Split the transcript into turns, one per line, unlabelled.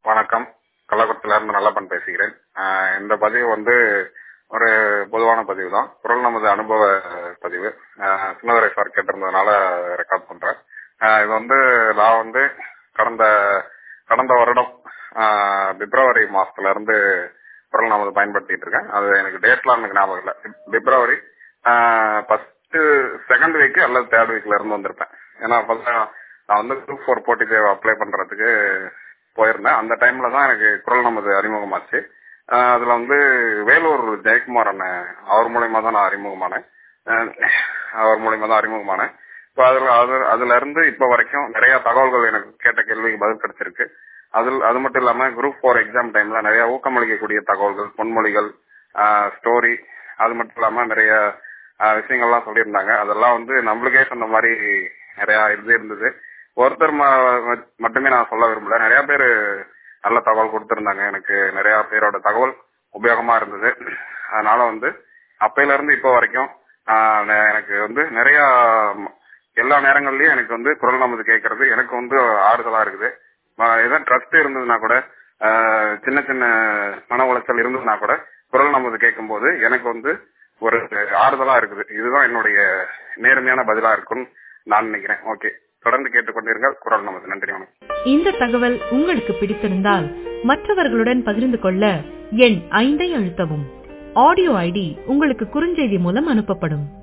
வணக்கம் கள்ளக்குளத்துல இருந்து நல்லப்பன் பேசுகிறேன் ஆஹ் இந்த பதிவு வந்து ஒரு பொதுவான பதிவு தான் குரல் நமது அனுபவ பதிவு ஆஹ் சின்னதுரை சார் கேட்டிருந்ததுனால ரெக்கார்ட் பண்றேன் ஆஹ் இது வந்து நான் வந்து கடந்த கடந்த வருடம் ஆஹ் பிப்ரவரி மாசத்துல இருந்து குரல் நமது பயன்படுத்திட்டு இருக்கேன் அது எனக்கு டேட்லாம் எனக்கு ஞாபகம் இல்லை பிப்ரவரி ஃபர்ஸ்ட் செகண்ட் வீக் அல்லது தேர்ட் வீக்ல இருந்து வந்திருப்பேன் ஏன்னா அப்பதான் நான் வந்து குரூப் ஃபோர் போட்டி தேர்வு அப்ளை பண்றதுக்கு போயிருந்தேன் அந்த டைம்ல தான் எனக்கு குரல் நமது அறிமுகமாச்சு ஆஹ் அதுல வந்து வேலூர் ஜெயக்குமார் அண்ணன் அவர் மூலியமா தான் நான் அறிமுகமானேன் ஆஹ் அவர் மூலியமா தான் அறிமுகமானேன் இப்போ அதுல அது அதுல இருந்து இப்ப வரைக்கும் நிறைய தகவல்கள் எனக்கு கேட்ட கேள்விக்கு பதில் கிடைச்சிருக்கு அதில் அது மட்டும் இல்லாம குரூப் ஃபோர் எக்ஸாம் டைம்ல நிறைய ஊக்கமளிக்கக்கூடிய தகவல்கள் பொன்மொழிகள் ஸ்டோரி அது மட்டும் இல்லாம நிறைய ஆஹ் விஷயங்கள்லாம் சொல்லியிருந்தாங்க அதெல்லாம் வந்து நம்மளுக்கே சொன்ன மாதிரி நிறைய இது இருந்தது ஒருத்தர் ம- மட்டுமே நான் சொல்ல விரும்பல நிறைய பேர் நல்ல தகவல் கொடுத்திருந்தாங்க எனக்கு நிறைய பேரோட தகவல் உபயோகமா இருந்தது அதனால வந்து அப்பையில இருந்து இப்போ வரைக்கும் ஆஹ் நெ- எனக்கு வந்து நிறைய ம- எல்லா நேரங்கள்லயும் எனக்கு வந்து குரல் நமது கேட்கறது எனக்கு வந்து ஆறுதலா இருக்குது ம- ஏதோ ட்ரஸ்ட் இருந்ததுன்னா கூட ஆஹ் சின்ன சின்ன மன உளைச்சல் இருந்ததுன்னா கூட குரல் நமது கேட்கும்போது எனக்கு வந்து ஒரு ஆறுதலா இருக்குது இதுதான் என்னுடைய நேர்மையான பதிலா இருக்கும்னு நான் நினைக்கிறேன் ஓகே தொடர்ந்து கேட்டுக்கொண்டிருங்கள் குரல் நமது நன்றி வணக்கம்
இந்த தகவல் உங்களுக்கு பிடித்திருந்தால் மற்றவர்களுடன் பகிர்ந்து கொள்ள எண் ஐந்தை அழுத்தவும் ஆடியோ ஐடி உங்களுக்கு குறுஞ்செய்தி மூலம் அனுப்பப்படும்